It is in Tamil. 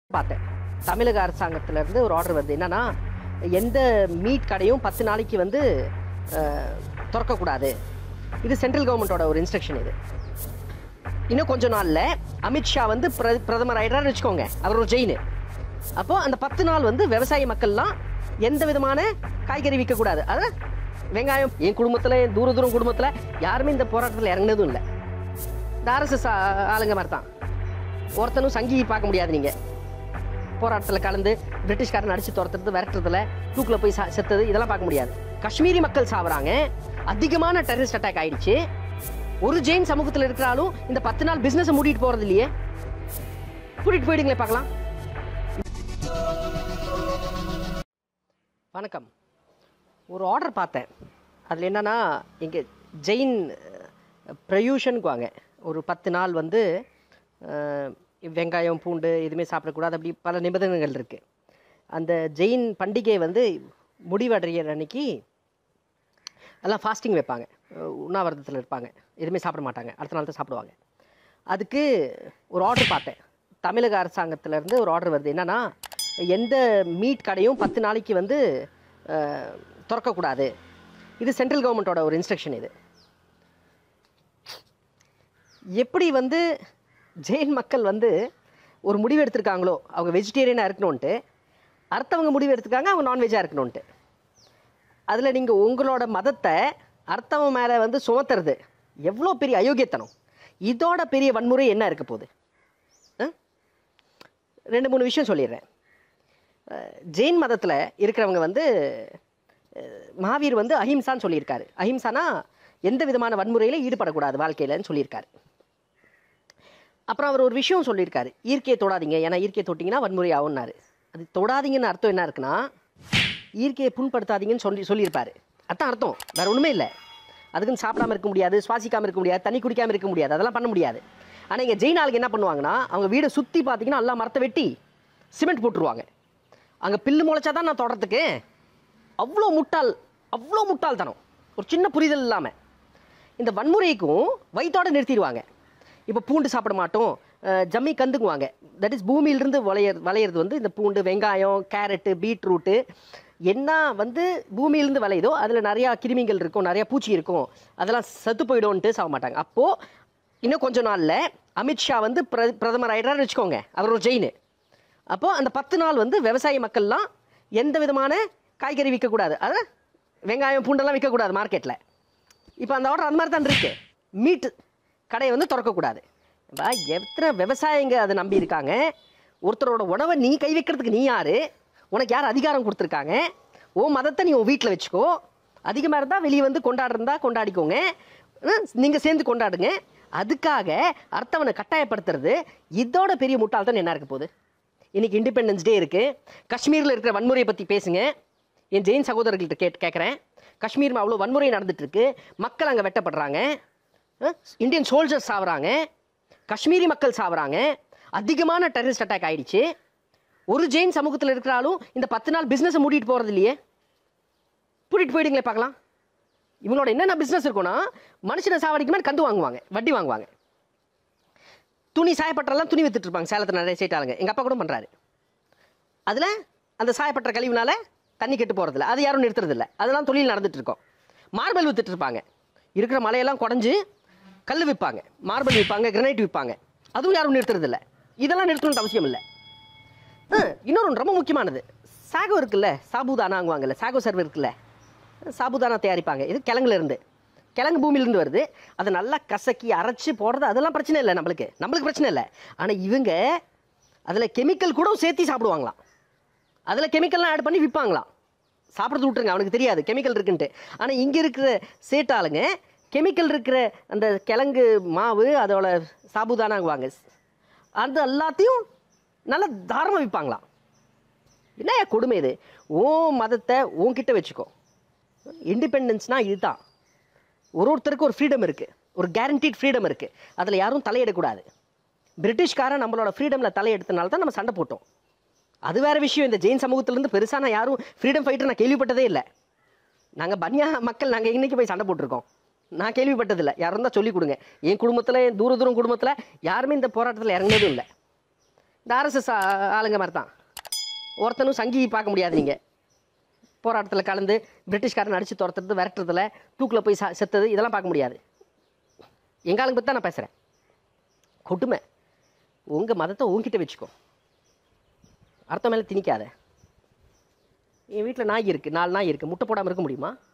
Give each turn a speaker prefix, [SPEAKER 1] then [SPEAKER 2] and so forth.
[SPEAKER 1] பார்த்தேன் தமிழக அரசாங்கத்துல இருந்து ஒரு ஆர்டர் வருது என்னன்னா எந்த மீட் கடையும் பத்து நாளைக்கு வந்து அஹ், திறக்கக்கூடாது இது சென்ட்ரல் கவர்மெண்ட்டோட ஒரு இன்ஸ்ட்ரக்ஷன் இது இன்னும் கொஞ்ச நாள்ல அமித்ஷா வந்து பிர- பிரதமர் ஆயிடுறாருன்னு வச்சுக்கோங்க அவர் ஒரு ஜெயின் அப்போ அந்த பத்து நாள் வந்து விவசாய மக்கள்லாம் எந்த விதமான காய்கறி விற்கக்கூடாது அது வெங்காயம் என் குடும்பத்துல என் தூர தூரம் குடும்பத்துல யாருமே இந்த போராட்டத்தில் இறங்குனதும் இல்லை இந்த ஆர்எஸ்எஸ் ஆளுங்க மாதிரி தான் ஒருத்தனும் சங்கி பார்க்க முடியாது நீங்க போராட்டத்தில் கலந்து பிரிட்டிஷ்காரன் அடிச்சு துரத்துறது விரட்டுறதுல தூக்கில் போய் சா- செத்தது இதெல்லாம் பார்க்க முடியாது காஷ்மீரி மக்கள் சாவறாங்க அதிகமான டெரரிஸ்ட் அட்டாக் ஆயிடுச்சு ஒரு ஜெயின் சமூகத்தில் இருக்கிறாலும் இந்த பத்து நாள் பிசினஸ் மூடிட்டு போறது இல்லையே கூட்டிட்டு போயிடுங்களே பார்க்கலாம் வணக்கம் ஒரு ஆர்டர் பார்த்தேன் அதில் என்னன்னா இங்கே ஜெயின் பிரயூஷனுக்குவாங்க ஒரு பத்து நாள் வந்து அஹ், வெங்காயம் பூண்டு எதுவுமே சாப்பிடக்கூடாது அப்படி பல நிபந்தனைகள் இருக்குது அந்த ஜெயின் பண்டிகை வந்து முடிவடைகிற அன்னைக்கு எல்லாம் ஃபாஸ்டிங் வைப்பாங்க அஹ் உண்ணாவிரதத்தில் இருப்பாங்க எதுவுமே சாப்பிட மாட்டாங்க அடுத்த நாள் தான் சாப்பிடுவாங்க அதுக்கு ஒரு ஆர்டர் பார்த்தேன் தமிழக அரசாங்கத்திலேருந்து ஒரு ஆர்டர் வருது என்னன்னா எந்த மீட் கடையும் பத்து நாளைக்கு வந்து அஹ், திறக்கக்கூடாது இது சென்ட்ரல் கவர்மெண்ட்டோட ஒரு இன்ஸ்ட்ரக்ஷன் இது எப்படி வந்து ஜெயின் மக்கள் வந்து ஒரு முடிவு எடுத்திருக்காங்களோ அவங்க வெஜிடேரியனாக இருக்கணும்ன்ட்டு அடுத்தவங்க முடிவு எடுத்திருக்காங்க அவங்க நான்வெஜ்ஜாக இருக்கணும்ன்ட்டு அதில் நீங்கள் உங்களோட மதத்தை அர்த்தவன் மேலே வந்து சுமத்துறது எவ்வளோ பெரிய அயோக்கியத்தனம் இதோட பெரிய வன்முறை என்ன இருக்க போகுது ஆ? ரெண்டு மூணு விஷயம் சொல்லிடுறேன் அஹ், ஜெயின் மதத்தில் இருக்கிறவங்க வந்து அஹ், மகாவீர் வந்து அஹிம்சான்னு சொல்லியிருக்காரு அஹிம்சானா எந்த விதமான வன்முறையில் ஈடுபடக்கூடாது வாழ்க்கையிலன்னு சொல்லியிருக்காரு அப்புறம் அவர் ஒரு விஷயம் சொல்லியிருக்காரு ஈர்க்கையை தொடாதீங்க ஏன்னா ஈர்க்கையை தொட்டிங்கன்னா வன்முறை ஆகும்னாரு அது தொடாதீங்கன்னு அர்த்தம் என்ன இருக்குன்னா ஈர்க்கையை புண்படுத்தாதீங்கன்னு சொல்லி சொல்லியிருப்பாரு அதான் அர்த்தம் வேற ஒன்றுமே இல்லை அதுக்குன்னு சாப்பிடாம இருக்க முடியாது சுவாசிக்காம இருக்க முடியாது தண்ணி குடிக்காம இருக்க முடியாது அதெல்லாம் பண்ண முடியாது ஆனால் இங்கே ஜெயின் ஆளுங்க என்ன பண்ணுவாங்கன்னா அவங்க வீடை சுற்றி பார்த்தீங்கன்னா எல்லா மரத்தை வெட்டி சிமெண்ட் போட்டுருவாங்க அங்கே பில்லு முளைச்சா தான் நான் தொடறதுக்கு அவ்வளோ முட்டாள் அவ்வளோ முட்டாள்தனம் ஒரு சின்ன புரிதல் இல்லாமல் இந்த வன்முறைக்கும் வயிற்றோட நிறுத்திடுவாங்க இப்போ பூண்டு சாப்பிட மாட்டோம் அஹ் ஜம்மி கந்துக்குவாங்க தட் இஸ் பூமியிலிருந்து வளைய வளையிறது வந்து இந்த பூண்டு வெங்காயம் கேரட்டு பீட்ரூட்டு என்ன வந்து பூமியிலிருந்து விளையுதோ அதில் நிறையா கிருமிகள் இருக்கும் நிறையா பூச்சி இருக்கும் அதெல்லாம் செத்து போயிடும்ன்ட்டு சாப்பிட மாட்டாங்க அப்போது இன்னும் கொஞ்ச நாளில் அமித்ஷா வந்து பிர பிரதமர் ஆயிடுறாருன்னு வச்சுக்கோங்க அவர் ஒரு ஜெயின் அப்போது அந்த பத்து நாள் வந்து விவசாய மக்கள்லாம் எந்த விதமான காய்கறி விற்கக்கூடாது அது வெங்காயம் பூண்டெல்லாம் விற்கக்கூடாது மார்க்கெட்டில் இப்போ அந்த ஆர்டர் அந்த மாதிரி தான் இருக்கு மீட் கடையை வந்து திறக்கக்கூடாது இப்போ எத்தனை விவசாயிங்க அதை நம்பி இருக்காங்க ஒருத்தரோட உணவை நீ கை வைக்கிறதுக்கு நீ யாரு உனக்கு யார் அதிகாரம் கொடுத்துருக்காங்க ஓ மதத்தை நீ உன் வீட்டில் வச்சுக்கோ அதிகமாக இருந்தால் வெளியே வந்து கொண்டாடுறதா கொண்டாடிக்கோங்க நீங்கள் சேர்ந்து கொண்டாடுங்க அதுக்காக அர்த்தவனை கட்டாயப்படுத்துறது இதோட பெரிய முட்டாள்தான் என்ன இருக்க போகுது இன்னைக்கு இண்டிபெண்டன்ஸ் டே இருக்கு காஷ்மீரில் இருக்கிற வன்முறையை பற்றி பேசுங்க என் ஜெயின் சகோதரர்கள்ட்ட கேட் கேட்குறேன் காஷ்மீரில் அவ்வளோ வன்முறை நடந்துட்டு இருக்கு மக்கள் அங்கே வெட்டப்படுறாங்க அஹ், இந்தியன் சோல்ஜர்ஸ் சாவறாங்க காஷ்மீரி மக்கள் சாவறாங்க அதிகமான டெரரிஸ்ட் அட்டாக் ஆயிடுச்சு ஒரு ஜெயின் சமூகத்தில் இருக்கிறாலும் இந்த பத்து நாள் பிஸ்னஸை மூடிட்டு போகிறது இல்லையே கூட்டிட்டு போயிடுங்களே பார்க்கலாம் இவங்களோட என்னென்ன பிஸ்னஸ் இருக்கும்னா மனுஷனை சாவடிக்கு மாதிரி கந்து வாங்குவாங்க வட்டி வாங்குவாங்க துணி சாயப்பட்டெல்லாம் துணி வித்துட்டு இருப்பாங்க சேலத்தில் நிறைய சைட்டாளுங்க எங்கள் அப்பா கூட பண்ணுறாரு அதில் அந்த சாயப்பட்ட கழிவுனால தண்ணி கெட்டு போகிறதில்ல அது யாரும் நிறுத்துறதில்ல அதெல்லாம் தொழில் நடந்துட்டு இருக்கோம் மார்பல் வித்துட்டு இருப்பாங்க இருக்கிற மலையெல்லாம் குடஞ்சி கல் விற்பாங்க மார்பல் விற்பாங்க கிரனைட் விற்பாங்க அதுவும் யாரும் நிறுத்துறதில்ல இதெல்லாம் நிறுத்தணும்னு அவசியம் இல்லை ஆ, இன்னொரு ஒன்று ரொம்ப முக்கியமானது சாகோ இருக்குல்ல சாபுதானாங்குவாங்கல்ல சாகோ சர்வர் இருக்குல்ல சாபுதானா தயாரிப்பாங்க இது கிழங்குல இருந்து கிழங்கு பூமியிலிருந்து வருது அதை நல்லா கசக்கி அரைச்சு போடுறது அதெல்லாம் பிரச்சனை இல்லை நம்மளுக்கு நம்மளுக்கு பிரச்சனை இல்லை ஆனால் இவங்க அதில் கெமிக்கல் கூட சேர்த்து சாப்பிடுவாங்களாம் அதில் கெமிக்கல்லாம் ஆட் பண்ணி விற்பாங்களாம் சாப்பிட்றது விட்டுருங்க அவனுக்கு தெரியாது கெமிக்கல் இருக்குன்ட்டு ஆனால் இங்கே இருக்கிற சேட்டாளுங்க கெமிக்கல் இருக்கிற அந்த கிழங்கு மாவு அதோட சாபுதானாங்குவாங்க அது எல்லாத்தையும் நல்லா தாராளமாக விற்பாங்களாம் என்னையா கொடுமை இது ஓ மதத்தை உன்கிட்ட வச்சுக்கோ இண்டிபெண்டன்ஸ்னால் இதுதான் ஒரு ஒருத்தருக்கு ஒரு ஃப்ரீடம் இருக்குது ஒரு கேரண்டீட் ஃப்ரீடம் இருக்குது அதில் யாரும் தலையிடக்கூடாது பிரிட்டிஷ்காரன் நம்மளோட ஃப்ரீடமில் தலையெடுத்தனால தான் நம்ம சண்டை போட்டோம் அது வேற விஷயம் இந்த ஜெயின் சமூகத்திலேருந்து பெருசாக நான் யாரும் ஃப்ரீடம் ஃபைட்டர் நான் கேள்விப்பட்டதே இல்லை நாங்கள் பனியா மக்கள் நாங்கள் இன்னைக்கு போய் சண்டை போட்டிருக்கோம் நான் கேள்விப்பட்டதில்லை யாரும் தான் சொல்லிக் கொடுங்க என் குடும்பத்தில் என் தூர தூரம் குடும்பத்தில் யாருமே இந்த போராட்டத்தில் இறங்கினதும் இல்லை இந்த ஆர்எஸ்எஸ் ஆளுங்க மாதிரி தான் ஒருத்தனும் சங்கி பார்க்க முடியாது நீங்கள் போராட்டத்தில் கலந்து பிரிட்டிஷ்காரன் அடித்து துரத்துறது விரட்டுறதுல தூக்கில் போய் ச- செத்தது இதெல்லாம் பார்க்க முடியாது எங்கள் ஆளுங்க பற்றி தான் நான் பேசுகிறேன் கொடுமை உங்கள் மதத்தை உங்ககிட்ட வச்சுக்கோ அர்த்தம் மேலே திணிக்காத என் வீட்டில் நாய் இருக்குது நாலு நாய் இருக்குது முட்டை போடாமல் இருக்க முடியுமா